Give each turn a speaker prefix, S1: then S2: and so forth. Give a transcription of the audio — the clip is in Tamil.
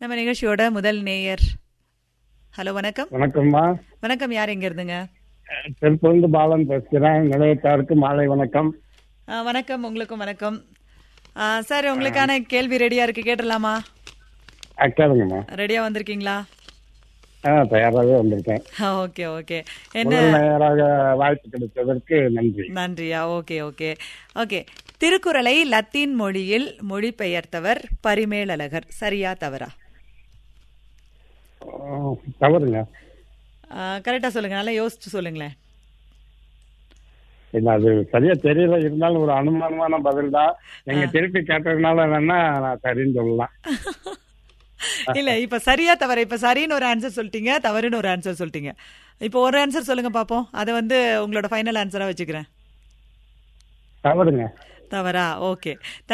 S1: நம்ம நிகழ்ச்சியோட முதல் நேயர் ஹலோ வணக்கம்
S2: வணக்கம்மா
S1: வணக்கம் யார் எங்க இருந்துங்க
S2: திருப்பூர்ந்து பாலன் பேசுகிறேன் நிலையத்தாருக்கு மாலை வணக்கம்
S1: ஆ, வணக்கம் உங்களுக்கும் வணக்கம் ஆ, சார் உங்களுக்கான கேள்வி ரெடியா இருக்கு கேட்டுடலாமா
S2: ஆ, கேளுங்கம்மா
S1: ரெடியா வந்திருக்கீங்களா
S2: ஆ தயாராகவே வந்திருக்கேன்
S1: ஓகே ஓகே என்ன
S2: முதல் நேராக வாய்ப்பு கிடைத்ததற்கு நன்றி
S1: நன்றியா ஓகே ஓகே ஓகே திருக்குறளை லத்தீன் மொழியில் மொழிபெயர்த்தவர் பரிமேலழகர் சரியா தவறா
S2: ஆ, தவறுங்க
S1: கரெக்டா சொல்லுங்க நல்லா யோசிச்சு சொல்லுங்களேன்
S2: இல்ல அது சரியா தெரியல இருந்தாலும் ஒரு அனுமானமான பதில் தான் நீங்க திருப்பி கேட்டதுனால என்னன்னா நான் சரின்னு சொல்லலாம்
S1: இல்ல இப்ப சரியா தவற இப்ப சரின்னு ஒரு ஆன்சர் சொல்லிட்டீங்க தவறுன்னு ஒரு ஆன்சர் சொல்லிட்டீங்க இப்போ ஒரு ஆன்சர் சொல்லுங்க பாப்போம் அதை வந்து உங்களோட ஃபைனல் ஆன்சரா வச்சுக்கிறேன்
S2: தவறுங்க
S1: தவறா ஓகே